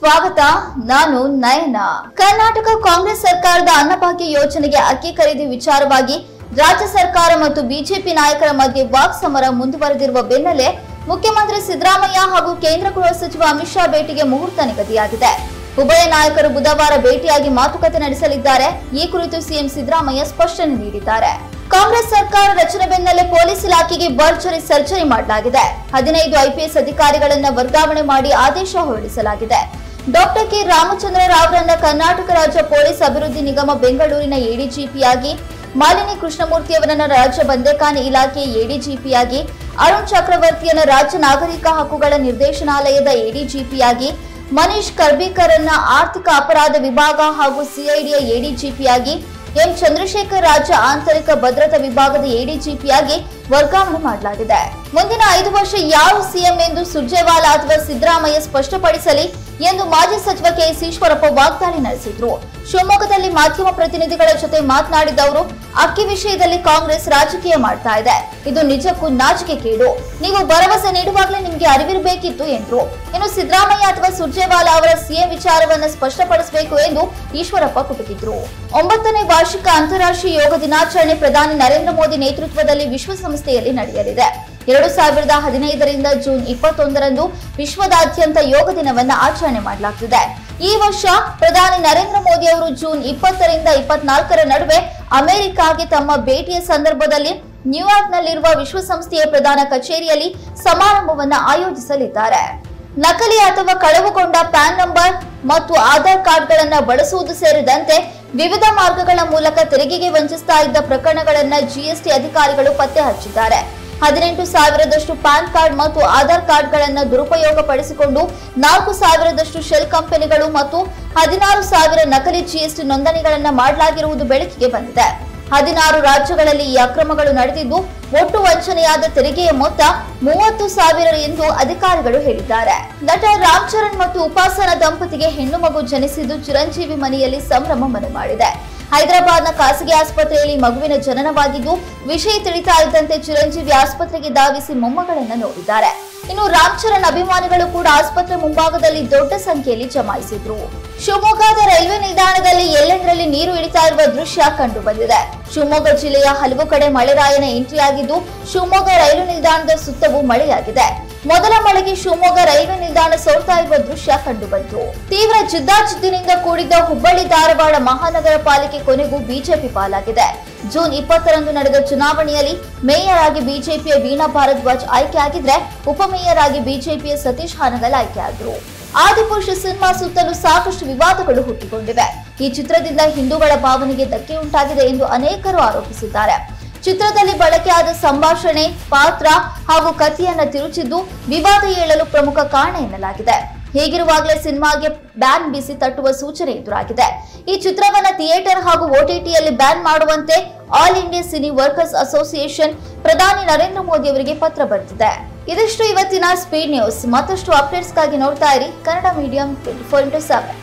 ಸ್ವಾಗತ ನಾನು ನಯನ ಕರ್ನಾಟಕ ಕಾಂಗ್ರೆಸ್ ಸರ್ಕಾರದ ಅನ್ನಭಾಗ್ಯ ಯೋಜನೆಗೆ ಅಕ್ಕಿ ಖರೀದಿ ವಿಚಾರವಾಗಿ ರಾಜ್ಯ ಸರ್ಕಾರ ಮತ್ತು ಬಿಜೆಪಿ ನಾಯಕರ ಮಧ್ಯೆ ವಾಕ್ ಸಮರ ಮುಂದುವರೆದಿರುವ ಬೆನ್ನಲ್ಲೇ ಮುಖ್ಯಮಂತ್ರಿ ಸಿದ್ದರಾಮಯ್ಯ ಹಾಗೂ ಕೇಂದ್ರ ಗೃಹ ಸಚಿವ ಅಮಿತ್ ಶಾ ಭೇಟಿಗೆ ಮುಹೂರ್ತ ನಿಗದಿಯಾಗಿದೆ ಉಭಯ ನಾಯಕರು ಬುಧವಾರ ಭೇಟಿಯಾಗಿ ಮಾತುಕತೆ ನಡೆಸಲಿದ್ದಾರೆ ಈ ಕುರಿತು ಸಿಎಂ ಸಿದ್ದರಾಮಯ್ಯ ಸ್ಪಷ್ಟನೆ ನೀಡಿದ್ದಾರೆ ಕಾಂಗ್ರೆಸ್ ಸರ್ಕಾರ ರಚನೆ ಬೆನ್ನಲ್ಲೇ ಪೊಲೀಸ್ ಇಲಾಖೆಗೆ ಭರ್ಜರಿ ಸರ್ಜರಿ ಮಾಡಲಾಗಿದೆ ಹದಿನೈದು ಐಪಿಎಸ್ ಅಧಿಕಾರಿಗಳನ್ನ ವರ್ಗಾವಣೆ ಮಾಡಿ ಆದೇಶ ಹೊರಡಿಸಲಾಗಿದೆ ಡಾಕ್ಟರ್ ಕೆ ರಾಮಚಂದ್ರ ರಾವ್ರನ್ನ ಕರ್ನಾಟಕ ರಾಜ್ಯ ಪೊಲೀಸ್ ಅಭಿವೃದ್ಧಿ ನಿಗಮ ಬೆಂಗಳೂರಿನ ಎಡಿಜಿಪಿಯಾಗಿ ಮಾಲಿನಿ ಕೃಷ್ಣಮೂರ್ತಿಯವರನ್ನ ರಾಜ್ಯ ಬಂದೆಖಾನೆ ಇಲಾಖೆಯ ಎಡಿಜಿಪಿಯಾಗಿ ಅರುಣ್ ಚಕ್ರವರ್ತಿಯನ್ನ ರಾಜ್ಯ ನಾಗರಿಕ ಹಕ್ಕುಗಳ ನಿರ್ದೇಶನಾಲಯದ ಎಡಿಜಿಪಿಯಾಗಿ ಮನೀಶ್ ಕರ್ಬಿಕರನ್ನ ಆರ್ಥಿಕ ಅಪರಾಧ ವಿಭಾಗ ಹಾಗೂ ಸಿಐಡಿಯ ಎಡಿಜಿಪಿಯಾಗಿ ಎಂ ಚಂದ್ರಶೇಖರ್ ರಾಜ್ಯ ಆಂತರಿಕ ಭದ್ರತಾ ವಿಭಾಗದ ಎಡಿಜಿಪಿಯಾಗಿ ವರ್ಗಾವಣೆ ಮಾಡಲಾಗಿದೆ ಮುಂದಿನ ಐದು ವರ್ಷ ಯಾರು ಸಿಎಂ ಎಂದು ಸುರ್ಜೇವಾಲಾ ಅಥವಾ ಸಿದ್ದರಾಮಯ್ಯ ಸ್ಪಷ್ಟಪಡಿಸಲಿ ಎಂದು ಮಾಜಿ ಸಚಿವ ಕೆಎಸ್ ಈಶ್ವರಪ್ಪ ವಾಗ್ದಾಳಿ ನಡೆಸಿದ್ರು ಶಿವಮೊಗ್ಗದಲ್ಲಿ ಮಾಧ್ಯಮ ಪ್ರತಿನಿಧಿಗಳ ಜೊತೆ ಮಾತನಾಡಿದ ಅವರು ಅಕ್ಕಿ ವಿಷಯದಲ್ಲಿ ಕಾಂಗ್ರೆಸ್ ರಾಜಕೀಯ ಮಾಡ್ತಾ ಇದೆ ಇದು ನಿಜಕ್ಕೂ ನಾಚಿಕೆ ಕೇಡು ನೀವು ಭರವಸೆ ನೀಡುವಾಗಲೇ ನಿಮ್ಗೆ ಅರಿವಿರಬೇಕಿತ್ತು ಎಂದ್ರು ಇನ್ನು ಸಿದ್ದರಾಮಯ್ಯ ಅಥವಾ ಸುರ್ಜೇವಾಲಾ ಅವರ ಸಿಎಂ ವಿಚಾರವನ್ನು ಸ್ಪಷ್ಟಪಡಿಸಬೇಕು ಎಂದು ಈಶ್ವರಪ್ಪ ಕುಟುಕಿದ್ರು ಒಂಬತ್ತನೇ ವಾರ್ಷಿಕ ಅಂತಾರಾಷ್ಟ್ರೀಯ ಯೋಗ ದಿನಾಚರಣೆ ಪ್ರಧಾನಿ ನರೇಂದ್ರ ಮೋದಿ ನೇತೃತ್ವದಲ್ಲಿ ವಿಶ್ವಸಂಸ್ಥೆಯಲ್ಲಿ ನಡೆಯಲಿದೆ ಎರಡು ಸಾವಿರದ ಹದಿನೈದರಿಂದ ಜೂನ್ ಇಪ್ಪತ್ತೊಂದರಂದು ವಿಶ್ವದಾದ್ಯಂತ ಯೋಗ ದಿನವನ್ನು ಆಚರಣೆ ಮಾಡಲಾಗುತ್ತಿದೆ ಈ ವರ್ಷ ಪ್ರಧಾನಿ ನರೇಂದ್ರ ಮೋದಿ ಅವರು ಜೂನ್ ಇಪ್ಪತ್ತರಿಂದ ಇಪ್ಪತ್ನಾಲ್ಕರ ನಡುವೆ ಅಮೆರಿಕಾಗೆ ತಮ್ಮ ಭೇಟಿಯ ಸಂದರ್ಭದಲ್ಲಿ ನ್ಯೂಯಾರ್ಕ್ನಲ್ಲಿರುವ ವಿಶ್ವಸಂಸ್ಥೆಯ ಪ್ರಧಾನ ಕಚೇರಿಯಲ್ಲಿ ಸಮಾರಂಭವನ್ನು ಆಯೋಜಿಸಲಿದ್ದಾರೆ ನಕಲಿ ಅಥವಾ ಕಳವುಗೊಂಡ ಪ್ಯಾನ್ ನಂಬರ್ ಮತ್ತು ಆಧಾರ್ ಕಾರ್ಡ್ಗಳನ್ನು ಬಳಸುವುದು ಸೇರಿದಂತೆ ವಿವಿಧ ಮಾರ್ಗಗಳ ಮೂಲಕ ತೆರಿಗೆಗೆ ವಂಚಿಸ್ತಾ ಇದ್ದ ಪ್ರಕರಣಗಳನ್ನು ಜಿಎಸ್ಟಿ ಅಧಿಕಾರಿಗಳು ಪತ್ತೆ ಹಚ್ಚಿದ್ದಾರೆ ಹದಿನೆಂಟು ಸಾವಿರದಷ್ಟು ಪ್ಯಾನ್ ಕಾರ್ಡ್ ಮತ್ತು ಆಧಾರ್ ಕಾರ್ಡ್ಗಳನ್ನು ದುರುಪಯೋಗ ಪಡಿಸಿಕೊಂಡು ನಾಲ್ಕು ಸಾವಿರದಷ್ಟು ಶೆಲ್ ಕಂಪನಿಗಳು ಮತ್ತು ಹದಿನಾರು ಸಾವಿರ ನಕಲಿ ಜಿಎಸ್ಟಿ ನೋಂದಣಿಗಳನ್ನು ಮಾಡಲಾಗಿರುವುದು ಬೆಳಕಿಗೆ ಬಂದಿದೆ ಹದಿನಾರು ರಾಜ್ಯಗಳಲ್ಲಿ ಈ ಅಕ್ರಮಗಳು ನಡೆದಿದ್ದು ಒಟ್ಟು ವಂಚನೆಯಾದ ತೆರಿಗೆಯ ಮೊತ್ತ ಮೂವತ್ತು ಸಾವಿರ ಎಂದು ಅಧಿಕಾರಿಗಳು ಹೇಳಿದ್ದಾರೆ ನಟ ರಾಮ್ ಚರಣ್ ಮತ್ತು ಉಪಾಸನ ದಂಪತಿಗೆ ಹೆಣ್ಣು ಮಗು ಜನಿಸಿದ್ದು ಚಿರಂಜೀವಿ ಮನೆಯಲ್ಲಿ ಸಂಭ್ರಮ ಮನೆ ಮಾಡಿದೆ ಹೈದರಾಬಾದ್ನ ಖಾಸಗಿ ಆಸ್ಪತ್ರೆಯಲ್ಲಿ ಮಗುವಿನ ಜನನವಾಗಿದ್ದು ವಿಷಯ ತಿಳಿತಾ ಇದ್ದಂತೆ ಚಿರಂಜೀವಿ ಆಸ್ಪತ್ರೆಗೆ ಧಾವಿಸಿ ಮೊಮ್ಮಗಳನ್ನ ನೋಡಿದ್ದಾರೆ ಇನ್ನು ರಾಮ್ ಚರಣ್ ಅಭಿಮಾನಿಗಳು ಕೂಡ ಆಸ್ಪತ್ರೆ ಮುಂಭಾಗದಲ್ಲಿ ದೊಡ್ಡ ಸಂಖ್ಯೆಯಲ್ಲಿ ಜಮಾಯಿಸಿದ್ರು ಶಿವಮೊಗ್ಗದ ರೈಲ್ವೆ ನಿಲ್ದಾಣದಲ್ಲಿ ಎಲ್ಲೆಂದರಲ್ಲಿ ನೀರು ಇಳಿತಾ ಇರುವ ದೃಶ್ಯ ಕಂಡು ಬಂದಿದೆ ಶಿವಮೊಗ್ಗ ಜಿಲ್ಲೆಯ ಹಲವು ಕಡೆ ಮಳೆರಾಯನ ಎಂಟ್ರಿಯಾಗಿದ್ದು ಶಿವಮೊಗ್ಗ ರೈಲು ನಿಲ್ದಾಣದ ಸುತ್ತವೂ ಮಳೆಯಾಗಿದೆ ಮೊದಲ ಮಳೆಗೆ ಶಿವಮೊಗ್ಗ ರೈಲ್ವೆ ನಿಲ್ದಾಣ ಸೋರ್ತಾ ಇರುವ ದೃಶ್ಯ ಕಂಡು ಬಂತು ತೀವ್ರ ಜಿದ್ದಾಜಿದ್ದಿನಿಂದ ಕೂಡಿದ್ದ ಹುಬ್ಬಳ್ಳಿ ಧಾರವಾಡ ಮಹಾನಗರ ಪಾಲಿಕೆ ಕೊನೆಗೂ ಬಿಜೆಪಿ ಪಾಲಾಗಿದೆ ಜೂನ್ ಇಪ್ಪತ್ತರಂದು ನಡೆದ ಚುನಾವಣೆಯಲ್ಲಿ ಮೇಯರ್ ಆಗಿ ಬಿಜೆಪಿಯ ವೀಣಾ ಭಾರದ್ವಾಜ್ ಆಯ್ಕೆಯಾಗಿದ್ರೆ ಉಪಮೇಯರ್ ಆಗಿ ಬಿಜೆಪಿಯ ಸತೀಶ್ ಹಾನಗಲ್ ಆಯ್ಕೆಯಾದರು ಆದಿಪುರುಷ ಸಿನಿಮಾ ಸುತ್ತಲೂ ಸಾಕಷ್ಟು ವಿವಾದಗಳು ಹುಟ್ಟಿಕೊಂಡಿವೆ ಈ ಚಿತ್ರದಿಂದ ಹಿಂದೂಗಳ ಭಾವನೆಗೆ ಧಕ್ಕೆ ಉಂಟಾಗಿದೆ ಎಂದು ಅನೇಕರು ಆರೋಪಿಸಿದ್ದಾರೆ ಚಿತ್ರದಲ್ಲಿ ಬಳಕೆಯಾದ ಸಂಭಾಷಣೆ ಪಾತ್ರ ಹಾಗೂ ಕಥೆಯನ್ನ ತಿರುಚಿದ್ದು ವಿವಾದ ಏಳಲು ಪ್ರಮುಖ ಕಾರಣ ಎನ್ನಲಾಗಿದೆ ಹೀಗಿರುವಾಗಲೇ ಸಿನಿಮಾಗೆ ಬ್ಯಾನ್ ಬಿಸಿ ತಟ್ಟುವ ಸೂಚನೆ ಎದುರಾಗಿದೆ ಈ ಚಿತ್ರವನ್ನ ಥಿಯೇಟರ್ ಹಾಗೂ ಓಟಿಟಿಯಲ್ಲಿ ಬ್ಯಾನ್ ಮಾಡುವಂತೆ all India cine workers association ಪ್ರಧಾನಿ ನರೇಂದ್ರ ಮೋದಿ ಅವರಿಗೆ ಪತ್ರ ಬರೆದಿದೆ ಇದಿಷ್ಟು ಇವತ್ತಿನ ಸ್ಪೀಡ್ ನ್ಯೂಸ್ ಮತ್ತಷ್ಟು ಅಪ್ಡೇಟ್ಸ್ಗಾಗಿ ನೋಡ್ತಾ ಇರಿ Kannada medium twenty four into seven